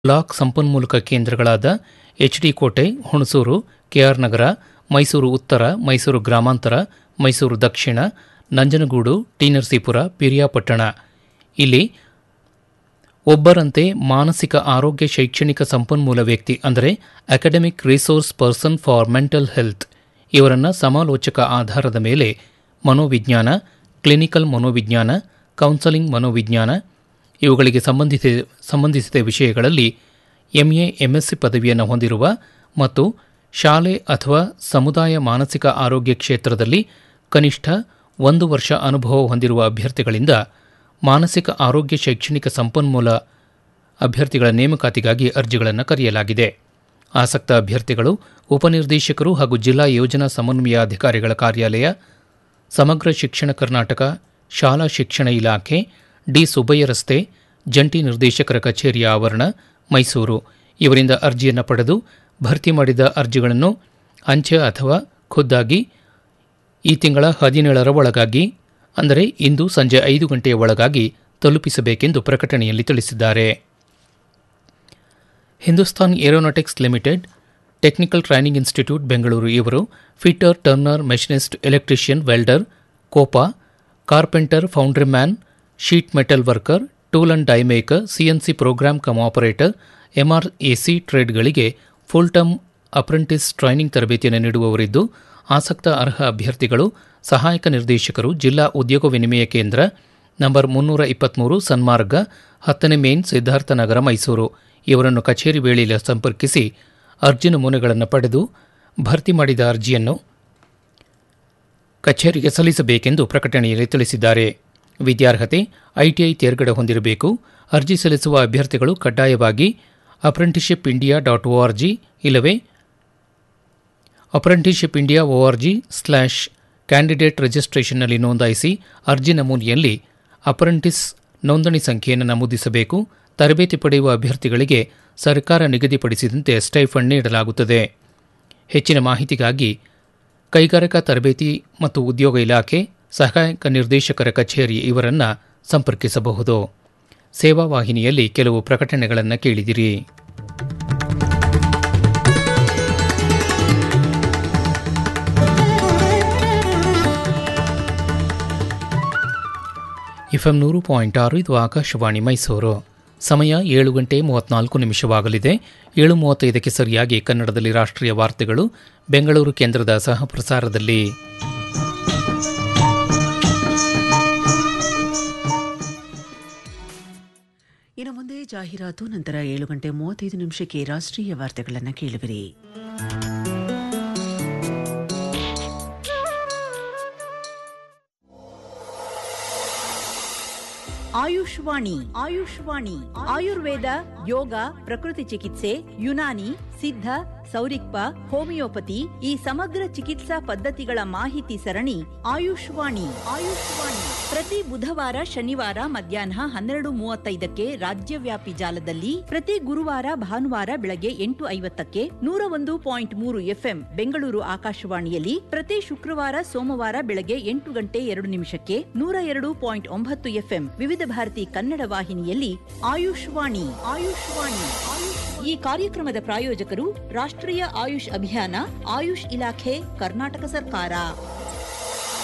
block ಸಂಪನ್ಮೂಲಕ ಕೇಂದ್ರಗಳಾದ HD ಕೋಟೆ Hunsur K R ನಗರ ಮೈಸೂರು ಉತ್ತರ ಮೈಸೂರು ಗ್ರಾಮಾಂತರ ಮೈಸೂರು ದಕ್ಷಿಣ ನಂಜನಗೂಡು ಟಿ ನರಸೀಪುರ ಪಿರಿಯಾಪಟ್ಟಣ ಇಲ್ಲಿ ಒಬ್ಬರಂತೆ ಮಾನಸಿಕ ಆರೋಗ್ಯ ಶೈಕ್ಷಣಿಕ ಸಂಪನ್ಮೂಲ ವ್ಯಕ್ತಿ ಅಂದರೆ academic resource person for mental health ಇವರನ್ನು ಸಮಾಲೋಚಕ ಆಧಾರದ ಮೇಲೆ ಮನೋವಿಜ್ಞಾನ ಕ್ಲಿನಿಕಲ್ ಮನೋವಿಜ್ಞಾನ ಕೌನ್ಸಲಿಂಗ್ ಮನೋವಿಜ್ಞಾನ ಇವುಗಳಿಗೆ ಸಂಬಂಧಿಸಿದ ಸಂಬಂಧಿಸಿದ ವಿಷಯಗಳಲ್ಲಿ ಎಂಎ ಎಂಎಸ್ಸಿ ಪದವಿಯನ್ನು ಹೊಂದಿರುವ ಮತ್ತು ಶಾಲೆ ಅಥವಾ ಸಮುದಾಯ ಮಾನಸಿಕ ಆರೋಗ್ಯ ಕ್ಷೇತ್ರದಲ್ಲಿ ಕನಿಷ್ಠ ಒಂದು ವರ್ಷ ಅನುಭವ ಹೊಂದಿರುವ ಅಭ್ಯರ್ಥಿಗಳಿಂದ ಮಾನಸಿಕ ಆರೋಗ್ಯ ಶೈಕ್ಷಣಿಕ ಸಂಪನ್ಮೂಲ ಅಭ್ಯರ್ಥಿಗಳ ನೇಮಕಾತಿಗಾಗಿ ಅರ್ಜಿಗಳನ್ನು ಕರೆಯಲಾಗಿದೆ ಆಸಕ್ತ ಅಭ್ಯರ್ಥಿಗಳು ಉಪನಿರ್ದೇಶಕರು ಹಾಗೂ ಜಿಲ್ಲಾ ಯೋಜನಾ ಸಮನ್ವಯಾಧಿಕಾರಿಗಳ ಕಾರ್ಯಾಲಯ ಸಮಗ್ರ ಶಿಕ್ಷಣ ಕರ್ನಾಟಕ ಶಾಲಾ ಶಿಕ್ಷಣ ಇಲಾಖೆ ಡಿ ಸುಬ್ಬಯ್ಯ ರಸ್ತೆ ಜಂಟಿ ನಿರ್ದೇಶಕರ ಕಚೇರಿಯ ಆವರಣ ಮೈಸೂರು ಇವರಿಂದ ಅರ್ಜಿಯನ್ನು ಪಡೆದು ಭರ್ತಿ ಮಾಡಿದ ಅರ್ಜಿಗಳನ್ನು ಅಂಚೆ ಅಥವಾ ಖುದ್ದಾಗಿ ಈ ತಿಂಗಳ ಹದಿನೇಳರ ಒಳಗಾಗಿ ಅಂದರೆ ಇಂದು ಸಂಜೆ ಐದು ಗಂಟೆಯ ಒಳಗಾಗಿ ತಲುಪಿಸಬೇಕೆಂದು ಪ್ರಕಟಣೆಯಲ್ಲಿ ತಿಳಿಸಿದ್ದಾರೆ Hindustan aeronautics limited technical training institute Bengaluru ಇವರು fitter turner machinist electrician welder COPA carpenter foundry man sheet metal worker tool and die maker CNC program cum operator MRAC ಟ್ರೇಡ್ಗಳಿಗೆ ಫುಲ್ ಟರ್ಮ್ ಅಪ್ರೆಂಟಿಸ್ ಟ್ರೈನಿಂಗ್ ತರಬೇತಿಯನ್ನು ನೀಡುವವರಿದ್ದು ಆಸಕ್ತ ಅರ್ಹ ಅಭ್ಯರ್ಥಿಗಳು ಸಹಾಯಕ ನಿರ್ದೇಶಕರು ಜಿಲ್ಲಾ ಉದ್ಯೋಗ ವಿನಿಮಯ ಕೇಂದ್ರ ನಂಬರ್ ಮುನ್ನೂರ ಇಪ್ಪತ್ತ್ಮೂರು ಸನ್ಮಾರ್ಗ ಹತ್ತನೇ ಮೇನ್ ಸಿದ್ಧಾರ್ಥ ನಗರ ಮೈಸೂರು ಇವರನ್ನು ಕಚೇರಿ ವೇಳೆಯಲ್ಲಿ ಸಂಪರ್ಕಿಸಿ ಅರ್ಜಿ ನಮೂನೆಗಳನ್ನು ಪಡೆದು ಭರ್ತಿ ಮಾಡಿದ ಅರ್ಜಿಯನ್ನು ಕಚೇರಿಗೆ ಸಲ್ಲಿಸಬೇಕೆಂದು ಪ್ರಕಟಣೆಯಲ್ಲಿ ತಿಳಿಸಿದ್ದಾರೆ ವಿದ್ಯಾರ್ಹತೆ ಐಟಿಐ ತೇರ್ಗಡೆ ಹೊಂದಿರಬೇಕು ಅರ್ಜಿ ಸಲ್ಲಿಸುವ ಅಭ್ಯರ್ಥಿಗಳು ಕಡ್ಡಾಯವಾಗಿ ಅಪ್ರೆಂಟಿಸ್ಶಿಪ್ ಇಂಡಿಯಾ ಡಾಟ್ ಒಆರ್ಜಿ ಇಲ್ಲವೇ apprenticeship India ORG slash candidate ರಿಜಿಸ್ಟ್ರೇಷನ್ನಲ್ಲಿ ನೋಂದಾಯಿಸಿ ಅರ್ಜಿ ನಮೂನೆಯಲ್ಲಿ ಅಪ್ರೆಂಟಿಸ್ ನೋಂದಣಿ ಸಂಖ್ಯೆಯನ್ನು ನಮೂದಿಸಬೇಕು ತರಬೇತಿ ಪಡೆಯುವ ಅಭ್ಯರ್ಥಿಗಳಿಗೆ ಸರ್ಕಾರ ನಿಗದಿಪಡಿಸಿದಂತೆ ಸ್ಟೈಫಂಡ್ ನೀಡಲಾಗುತ್ತದೆ ಹೆಚ್ಚಿನ ಮಾಹಿತಿಗಾಗಿ ಕೈಗಾರಿಕಾ ತರಬೇತಿ ಮತ್ತು ಉದ್ಯೋಗ ಇಲಾಖೆ ಸಹಾಯಕ ನಿರ್ದೇಶಕರ ಕಚೇರಿ ಇವರನ್ನು ಸಂಪರ್ಕಿಸಬಹುದು ಸೇವಾ ವಾಹಿನಿಯಲ್ಲಿ ಕೆಲವು ಪ್ರಕಟಣೆಗಳನ್ನು ಕೇಳಿದಿರಿ ಎಫ್ಎಂ ನೂರು ಪಾಯಿಂಟ್ ಆರು ಇದು ಆಕಾಶವಾಣಿ ಮೈಸೂರು ಸಮಯ ಏಳು ಗಂಟೆ ಮೂವತ್ನಾಲ್ಕು ನಿಮಿಷವಾಗಲಿದೆ ಏಳು ಮೂವತ್ತೈದಕ್ಕೆ ಸರಿಯಾಗಿ ಕನ್ನಡದಲ್ಲಿ ರಾಷ್ಟ್ರೀಯ ವಾರ್ತೆಗಳು ಬೆಂಗಳೂರು ಕೇಂದ್ರದ ಸಹ ಪ್ರಸಾರದಲ್ಲಿ ಇನ್ನು ಮುಂದೆ ಜಾಹೀರಾತು ನಂತರ ಏಳು ಗಂಟೆ ಮೂವತ್ತೈದು ನಿಮಿಷಕ್ಕೆ ರಾಷ್ಟ್ರೀಯ ವಾರ್ತೆಗಳನ್ನು ಕೇಳುವಿರಿ ಆಯುಷ್ವಾಣಿ ಆಯುಷ್ವಾಣಿ ಆಯುರ್ವೇದ ಯೋಗ ಪ್ರಕೃತಿ ಚಿಕಿತ್ಸೆ ಯುನಾನಿ ಸಿದ್ಧ ಸೌರಿಕ್ಪ ಹೋಮಿಯೋಪತಿ ಈ ಸಮಗ್ರ ಚಿಕಿತ್ಸಾ ಪದ್ಧತಿಗಳ ಮಾಹಿತಿ ಸರಣಿ ಆಯುಷ್ವಾಣಿ ಆಯುಷ್ವಾಣಿ ಪ್ರತಿ ಬುಧವಾರ ಶನಿವಾರ ಮಧ್ಯಾಹ್ನ ಹನ್ನೆರಡು ಮೂವತ್ತೈದಕ್ಕೆ ರಾಜ್ಯವ್ಯಾಪಿ ಜಾಲದಲ್ಲಿ ಪ್ರತಿ ಗುರುವಾರ ಭಾನುವಾರ ಬೆಳಗ್ಗೆ ಎಂಟು ಐವತ್ತಕ್ಕೆ ನೂರ ಒಂದು ಪಾಯಿಂಟ್ ಮೂರು ಎಫ್ಎಂ ಬೆಂಗಳೂರು ಆಕಾಶವಾಣಿಯಲ್ಲಿ ಪ್ರತಿ ಶುಕ್ರವಾರ ಸೋಮವಾರ ಬೆಳಗ್ಗೆ ಎಂಟು ಗಂಟೆ ಎರಡು ನಿಮಿಷಕ್ಕೆ ನೂರ ಎರಡು ಪಾಯಿಂಟ್ ಒಂಬತ್ತು ಎಫ್ಎಂ ವಿವಿಧ ಭಾರತಿ ಕನ್ನಡ ವಾಹಿನಿಯಲ್ಲಿ ಆಯುಷ್ವಾಣಿ ಆಯುಷ್ವಾಣಿ ಆಯುಷ್ ಈ ಕಾರ್ಯಕ್ರಮದ ಪ್ರಾಯೋಜಕರು ರಾಷ್ಟ್ರೀಯ ಆಯುಷ್ ಅಭಿಯಾನ ಆಯುಷ್ ಇಲಾಖೆ ಕರ್ನಾಟಕ ಸರ್ಕಾರ